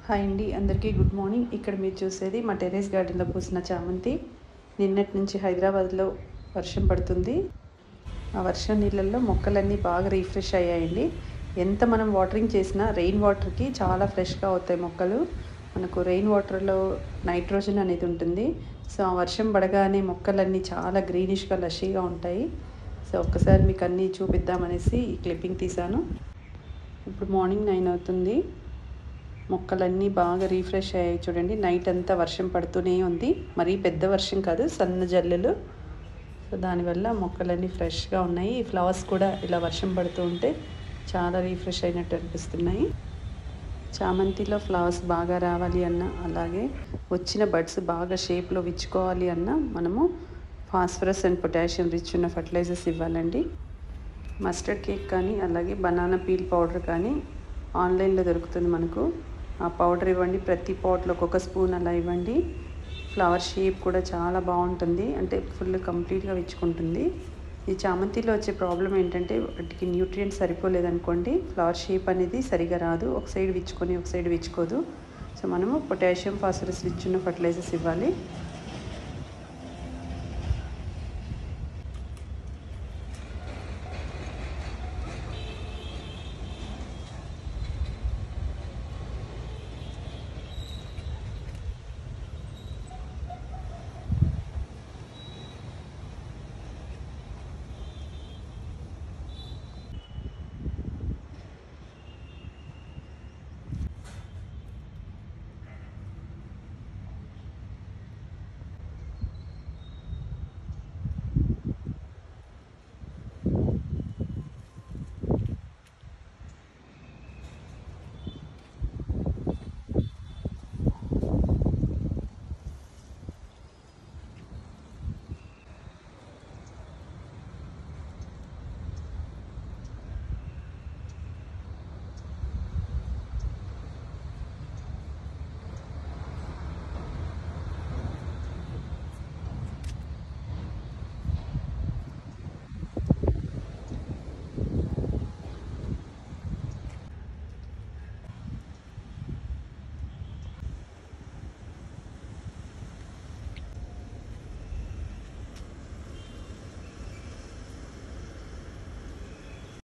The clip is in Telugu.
హాయ్ అండి అందరికీ గుడ్ మార్నింగ్ ఇక్కడ మీరు చూసేది మా టెర్రస్ గార్డెన్లో పూసిన చామంతి నిన్నటి నుంచి హైదరాబాద్లో వర్షం పడుతుంది ఆ వర్షం నీళ్ళల్లో మొక్కలన్నీ బాగా రీఫ్రెష్ అయ్యాయండి ఎంత మనం వాటరింగ్ చేసినా రెయిన్ వాటర్కి చాలా ఫ్రెష్గా అవుతాయి మొక్కలు మనకు రెయిన్ వాటర్లో నైట్రోజన్ అనేది ఉంటుంది సో ఆ వర్షం పడగానే మొక్కలన్నీ చాలా గ్రీనిష్గా లషీగా ఉంటాయి సో ఒక్కసారి మీకు అన్నీ చూపిద్దామనేసి ఈ క్లిప్పింగ్ తీశాను ఇప్పుడు మార్నింగ్ నైన్ అవుతుంది మొక్కలన్నీ బాగా రీఫ్రెష్ అయ్యాయి చూడండి నైట్ అంతా వర్షం పడుతూనే ఉంది మరీ పెద్ద వర్షం కాదు సన్న జల్లులు సో దానివల్ల మొక్కలన్నీ ఫ్రెష్గా ఉన్నాయి ఈ ఫ్లవర్స్ కూడా ఇలా వర్షం పడుతూ ఉంటే చాలా రీఫ్రెష్ అయినట్టు అనిపిస్తున్నాయి చామంతిలో ఫ్లవర్స్ బాగా రావాలి అన్న అలాగే వచ్చిన బడ్స్ బాగా షేప్లో విచ్చుకోవాలి అన్న మనము ఫాస్ఫరస్ అండ్ పొటాషియం రిచ్ ఉన్న ఫర్టిలైజర్స్ ఇవ్వాలండి మస్టర్డ్ కేక్ కానీ అలాగే బనానా పీల్ పౌడర్ కానీ ఆన్లైన్లో దొరుకుతుంది మనకు ఆ పౌడర్ ఇవ్వండి ప్రతి పాట్లో ఒక్కొక్క స్పూన్ అలా ఇవ్వండి ఫ్లవర్ షేప్ కూడా చాలా బాగుంటుంది అంటే ఫుల్ కంప్లీట్గా విచ్చుకుంటుంది ఈ చామంతిలో వచ్చే ప్రాబ్లం ఏంటంటే వాటికి న్యూట్రియంట్స్ సరిపోలేదనుకోండి ఫ్లవర్ షేప్ అనేది సరిగా రాదు ఒక సైడ్ విచ్చుకొని ఒక సైడ్ విచ్చుకోదు సో మనము పొటాషియం ఫాస్ఫరస్ రిచ్ ఉన్న ఫర్టిలైజర్స్ ఇవ్వాలి